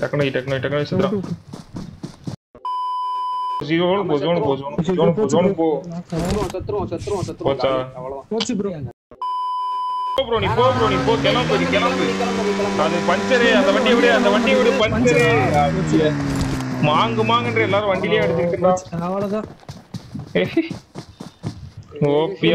டக்குனு டக்குனு டக்குனு சுத்துறான் ஜீரோன்னு போ ஜோனு போ ஜோனு ஜோனு போ ஜோனு போ செத்துருவோம் செத்துருவோம் செத்துருவோம் செத்துருவோம் போச்சா? காலி. அவ்வளவுதான் போச்சு ப்ரோ போ ப்ரோ நீ போ ப்ரோ நீ போ கிளம்பு நீ கிளம்பு அது பஞ்சரு அந்த வண்டியை விடு அந்த வண்டியை விடு பஞ்சரு மாங்கு மாங்குன்ற எல்லாரும் வண்டியிலே எடுத்துக்கிட்டா அவ்வளவுதான் ஓபியா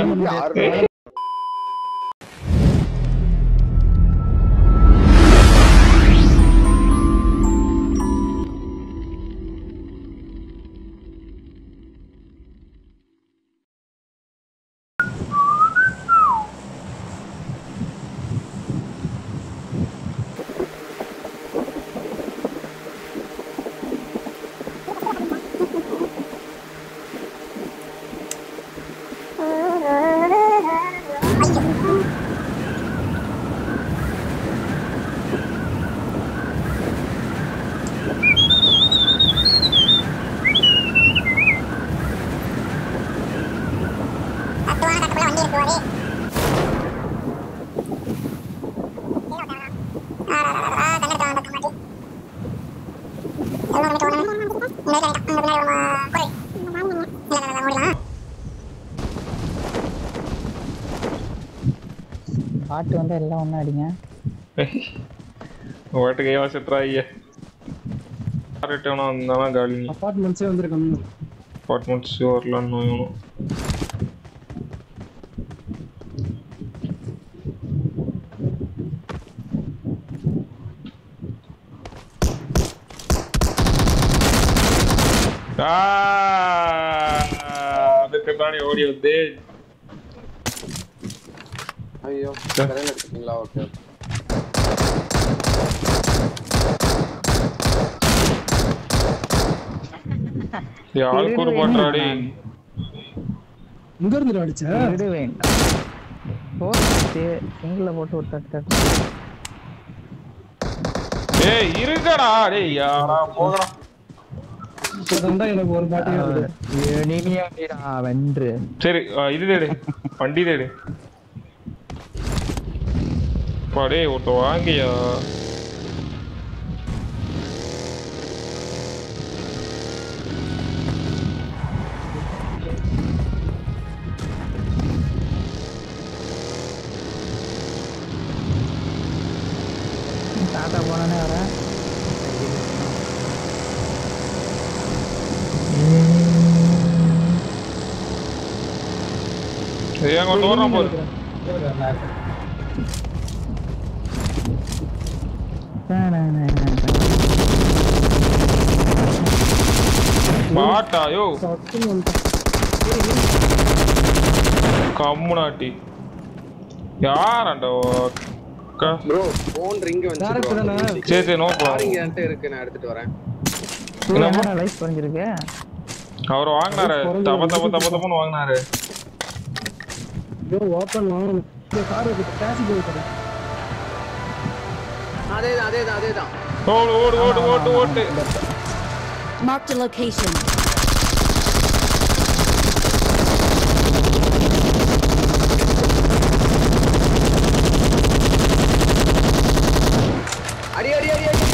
பாட்டு வந்து எல்லாம் ஒண்ணா அடிங்க வாட்டுக்கு ஏன் செட்ராய்ய கரெக்டான இருந்தாலும் காலி அபார்ட்மெண்ட்ஸே வந்திருக்காங்க அப்பார்ட்மெண்ட்ஸ் வரலான்னு இவனும் அதுக்கு தானே ஓடி வந்து ஐயோ கடையில் எடுத்துட்டீங்களா ஓகே யாருக்கு ஒரு பண்றாடி இங்க இருந்து அடிச்ச விட வேண்டாம் போட்டு சிங்கிள போட்டு ஒரு தட்டு தட்டு ஏய் இருக்கடா டேய் யாரா போகடா இப்பதான்டா எனக்கு ஒரு பாட்டு வருது இனிமையாடா வென்று சரி ஆ, இது தேடு வண்டி தேடு பாடே ஒருத்த வாங்கியா தாத்தா போனானே வர ஏன் அங்க ஓடுறான் பாரு பாட்டா யோ சட்டுன்னு வந்துட்டான். கம்முனாட்டி யாராண்டா அக்கா ப்ரோ போன் ரிங் வந்து Direct தானே? சரி சரி நோ கார் இங்க என்கிட்ட இருக்கு நான் எடுத்துட்டு வரேன் என்னம்மா? லைஃப் குறைஞ்சிருக்கு அவர் வாங்கினாரு தப்ப தப்ப தப்ப தப்பன்னு வாங்கினாரு ஐயோ ஓப்பன் வாங்கணும் இந்த கார் இருக்கு டேக்ஸி போய் அதேதான் அதேதான் அதேதான் ஓடு ஓடு ஓடு ஓட்டு ஓட்டு Marked a location. அடி அடி அடி அடி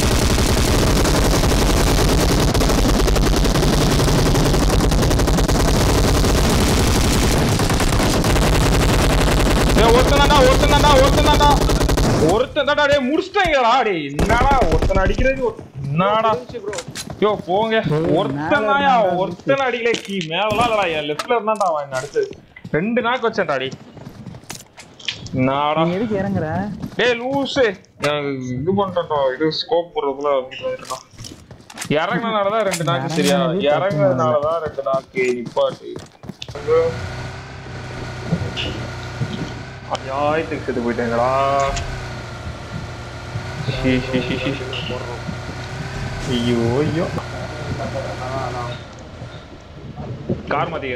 ஏய் ஒருத்தனாடா ஒருத்தனாடா ஒருத்தனாடா ஒருத்தனாடா டேய் முடிச்சிட்டாங்கடா டேய் என்னடா ஒருத்தன் அடிக்கிறது ஒரு- என்னடா ப்ரோ யோ போங்க ஒருத்தனாயா ஒருத்தன் அடிக்கல கீ மேலலாம் இல்லடா என் லெஃப்ட்ல இருந்தான்டா அவன் என்ன அடிச்சது ரெண்டு நாக்கு வச்சேன்டா டேய் என்னடா நீ எதுக்கு இறங்குற டேய் லூசு எனக்கு இது பண்ணிட்டோம் இது ஸ்கோப் போடுறதுல வந்துட்டோம் இறங்குனதுனாலதான் ரெண்டு நாக்கு சரியா இறங்குனதுனாலதான் ரெண்டு நாக்கு நிப்பாட்டு அநியாயத்துக்கு செத்து போயிட்டேங்கடா ஷி, ஷி, ஷி, ஷி. ஐயோ ஐயோ கார் மாத்திக்க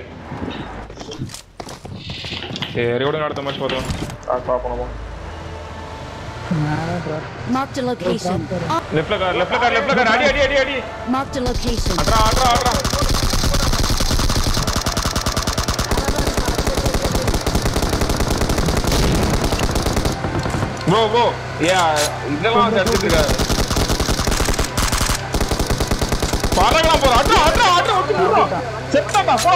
சரி விடுங்க அடுத்த மேட்ச் பார்த்தோம் கார் பார்ப்போம் மேலே drop. Marked a location. லெஃப்ட்ல கார் லெஃப்ட்ல கார் லெஃப்ட்ல கார் அடி அடி அடி அடி Marked a location. அட்ரா அட்ரா அட்ரா ப்ரோ ப்ரோ ஏ இதெல்லாம் வந்து அடிச்சிட்டு இருக்காரு அட்ரா அட்ரா அட்ரா அட்ரா செத்தாடா போ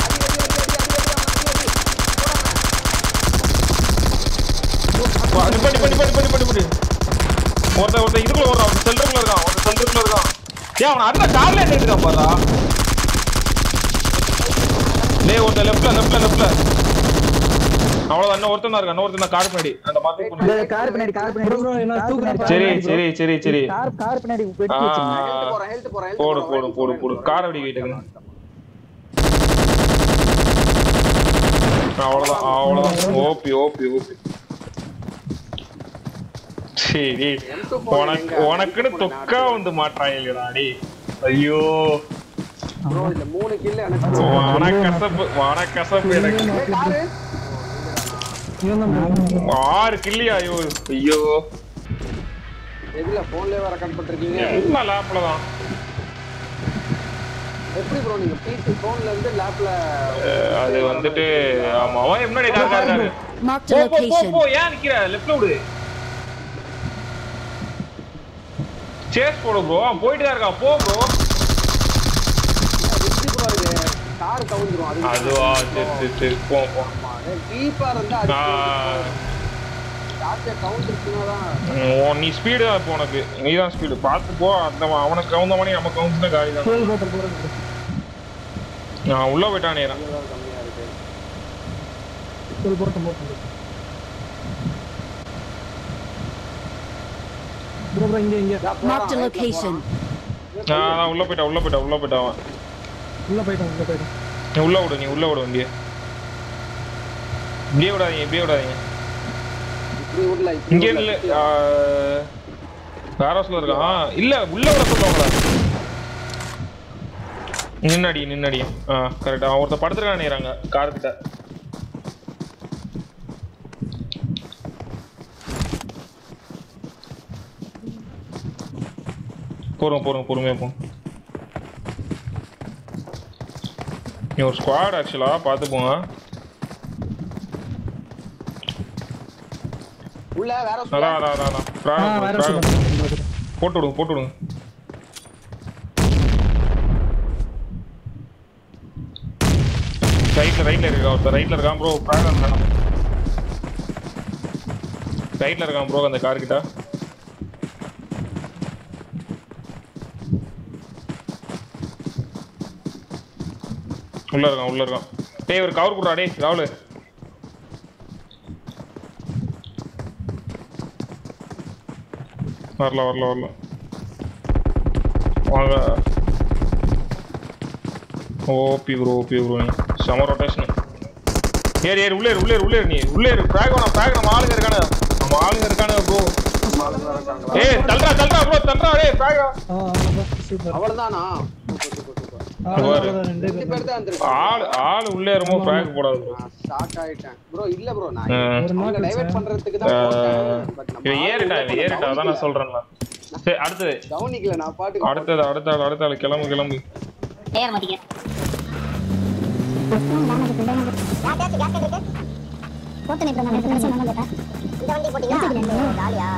வா, நிப்பாட்டு, நிப்பாட்டு, நிப்பாட்டு, நிப்பாட்டு, நிப்பாட்டு. ஒருத்தன் ஒருத்தன் இதுக்குள்ள வர்றான் ஒருத்தன் செல்லுக்குள்ள இருக்கான் ஒருத்தன் செல்லுக்குள்ள இருக்கான் ஏன் அவன் அண்ணன் கார்ல நின்றுட்டான் பாரா டேய் ஒருத்தன் லெஃப்ட்ல லெஃப்ட்ல லெஃப்ட்ல அவ்வளவுதான் இன்னும் ஒருத்தன் தான் இருக்கான் இன்னும் ஒருத்தன் தான் கார் பின்னாடி அந்த மாதிரி பொண்ணு. கார் பின்னாடி கார் பின்னாடி bro, bro, எல்லாம் கார் தூக்குறேன். பின்னாடி, சரி சரி சரி சரி கார் கார் பின்னாடி வெட்டி ஆ, வச்சிருங்க ஹெல்த் போறேன் ஹெல்த் போறேன் health போடு போறேன், போடு health போடு போறேன். போடு காரை வெடி வைட்டுங்க அவ்வளவுதான் அவ்வளவுதான் ஓபி ஓபி ஓபி சரி உனக்கு உனக்குன்னு தொக்கா வந்து மாட்டாங்களா டேய் ஐயோ bro இந்த மூணு கில் எனக்கு வனக்கசப்பு வனக்கசப்பு எனக்கு ஏய், காரு இவன் தான் bro. ஆறு கில்லியா ஐயோ ஐயோ எதுல போன்லயே வர கட் பண்ணிருக்கீங்க என்ன லேப்ல தான் எப்படி ப்ரோ நீங்க பிசி போன்ல இருந்து லேப்ல அது வந்துட்டு ஆமா அவன் முன்னாடி கார் இருக்காரு Marked போ a போ போ location. போ ஏன் நிக்கிற லெஃப்ட்ல விடு சேஸ் போடு ப்ரோ அவன் போயிட்டு தான் இருக்கான் போ ப்ரோ எப்படி ப்ரோ இது கார் கவுந்துரும் அது அதுவா சரி சரி சரி போ போ டீப்பா இருந்தா அது நான் ஜாஸ்தியா கவுண்ட் இருக்குன்னா தான் உன் நீ ஸ்பீடு தான் இப்போ உனக்கு நீ தான் ஸ்பீடு பார்த்து போ அந்த அவனுக்கு கவுந்த மணி நம்ம கவுந்துனா காலி தான் fuel bottle போடுங்க bro. நான் உள்ள போயிட்டானே கம்மியா இருக்கு fuel bottle போடுங்க. bro, bro, இங்க, இங்க. Marked a location. நான் அதான் உள்ள போயிட்டான் உள்ள போயிட்டான் உள்ள போயிட்டான் அவன் உள்ள போயிட்டான், உள்ள போயிட்டான். நீ உள்ள விடு நீ உள்ள விடு வண்டியை இப்படியே விடாதீங்க இப்படியே விடாதீங்க இப்படி விடல இப்படி இங்க விடல. இல்ல வேற ஹவுஸ்ல இருக்கான் இல்ல உள்ள விட சொல்லுவாங்களா நின்னடி நின்னடி ஆ கரெக்ட் அவன் ஒருத்த படுத்துருக்கான் நினைக்கிறாங்க கார் கிட்ட போறோம் போறோம் பொறுமையா போ நீ ஒரு ஸ்குவாட் ஆக்சுவலா பார்த்து போங்க உள்ள வேற அதான் அதான் அதான் அதான் ஆ, Frag- வேற frag- சொல்லுங்க. போட்டு விடுங்க போட்டு விடுங்க ரைட்ல ரைட்ல இருக்கா ஒருத்தர் ரைட்ல இருக்கான் ப்ரோ ப்ராப்ளம் வேணும் ரைட்ல இருக்கான் ப்ரோ அந்த கார் கிட்ட உள்ள இருக்கான் உள்ள இருக்கான் டேய் ஒரு கவர் குடுறா டேய் ராகுல் வரல வரல வரல வாங்க ஓபி ப்ரோ ஓபி ப்ரோ நீ செம ரொட்டேஷன் ஏறு ஏறு உள்ளே இரு, உள்ளே இரு, உள்ளே இரு நீ உள்ளே இரு ஃபிராக் வேணாம் ஃபிராக் நம்ம ஆளுங்க இருக்கானு நம்ம ஆளுங்க இருக்கானு ப்ரோ ஏய் தள்ளுறா தள்ளுறா ப்ரோ தள்ளுறா டேய் ஃபிராக் ஆ, அவ்வளவுதான். super. அவ்வளவுதானா சூப்பர் சூப்பர் சூப்பர் ஆ, பாரு. அவ்வளவுதான், ரெண்டே ரெண்டு பேர் பேர் தான் வந்திருக்காங்க ஆள் ஆள் உள்ளே இருமோ ஃபிராக் போடாது bro. நான் ஷாக் ஆயிட்டேன் ப்ரோ இல்ல ப்ரோ நான் ஆ. ஒரு அவங்க நாள் டைவர்ட் கழிச்சா. பண்றதுக்கு தான் போட்டேன் பட் நம்ம இவன் ஏறிட்டா இவன் ஏறிட்டா அதான் நான் சொல்றேன்ல சரி அடுத்தது கவனிக்கல நான் பாட்டுக்கு அடுத்தது அடுத்த ஆள் அடுத்த ஆள் கிளம்பு கிளம்பு ஏற மாட்டீங்க போட்டு நிற்கிறோம் இந்த வண்டி போட்டீங்களா ஜாலியா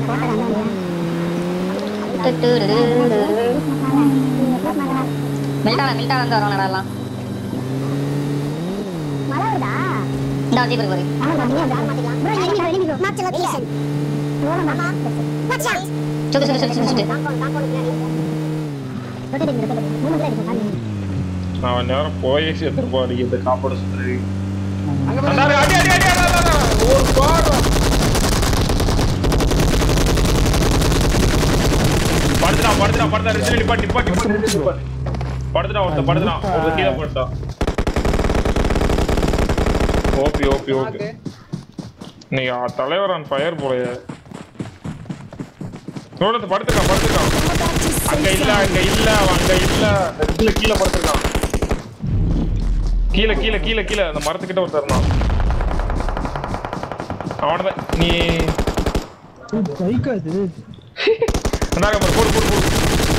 மில்டா மில்டா வந்து வரோம் எல்லாம் மழை வருதா இந்த வண்டி பிறகு மார்க் லொகேஷன் வாட்ச் அவுட் சுட்டு சுட்டு சுட்டு சுட்டு காம்பவுண்ட் காம்பவுண்ட் பின்னாடி ரொட்டேட் ரொட்டேட் மூணு பேர் இருக்கு அவன் நேரம் போயே சேர்த்துருப்பாடி இந்த காப்பாடு சுத்துறது அங்க அந்த ஆளு அடி அடி அடி அடி, அடி, அடி, அடி. ஒரு பாடு படுத்துடா படுத்துடா படுத்தா ரெண்டு நிப்பாட்டி நிப்பாட்டி நிப்பாட்டி நிப்பாட்டி படுத்துடா ஒருத்தன் படுத்துடான் ஒரு கீழே படுத்தான் ஓபி ஓபி ஓபி பாத்து. நீங்க தலைவர் ஆன் ஃபயர் போலயே ரோடத்து படுத்துக்கான் படுத்துக்கான் அங்க இல்ல அங்க இல்ல அவன் அங்க இல்ல கீழே கீழே படுத்துருக்கான் கீழே கீழே கீழே கீழே அந்த மரத்துக்கிட்ட ஒருத்தர் இருந்தான் அவனதான் நீ பைக்கா இது அந்தாங்க பாரு, போடு போடு போடு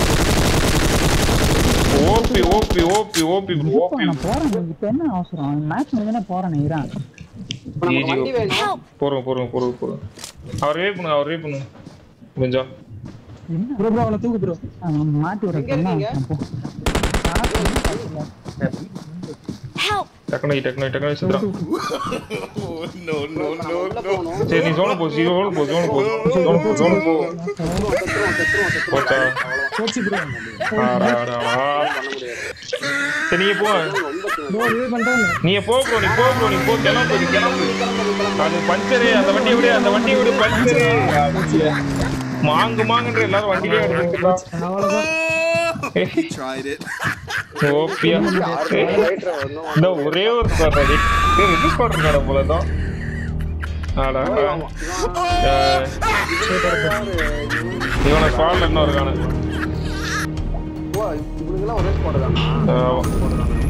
OP OP OP OP bro, OP நான் போறேன் இப்ப என்ன அவசரம் மேட்ச் முடிஞ்சே போறேன் இறான் இப்ப நமக்கு வண்டி வேணும் போறோம் போறோம் போறோம் போறோம் அவர் வே பண்ணுங்க அவர் வே பண்ணுங்க கொஞ்சம் என்ன ப்ரோ ப்ரோ அவனை தூக்கு ப்ரோ அவன் மாட்டி எங்க இருக்கீங்க? விடுறேன் Help! டக்குனு டக்குனு டக்குனு சித்ரா உள்ள போகணும் சரி நீ ஜோனு போ ஜோனு போ ஜோனு போ ஜோனு போ ஜோனு போ செத்துருவோம் செத்துருவோம் செத்துருவோம் செத்துருவோம் போச்சா போச்சு ப்ரோ ஆடா, ஆடா, ஆடா. பண்ண முடியாது சரி நீங்க போ ரொம்ப ப்ரோ இது பண்ணிட்டாங்க நீங்க போ ப்ரோ நீ போ ப்ரோ நீ போ கிளம்பு நீ கிளம்பு அது பஞ்சரு அந்த வண்டியை விடு அந்த வண்டியை விடு பஞ்சரு மாங்கு மாங்குன்ற எல்லாரும் வண்டியிலே எடுத்துக்கலாம் அவ்வளோதான் ஓபியா ஆறு ரைட்டர் ஒன்றும் இந்த ஒரே ஒரு ஸ்குவாட் ரெடி ரெண்டு ஸ்குவாட் இருக்காடா போல தான் ஆடா அஹ், இவனை ஸ்குவாட்ல இன்னும் இருக்கானு ஓ இவனுங்கெல்லாம் ஒரே ஸ்குவாட் தானா ஆமா.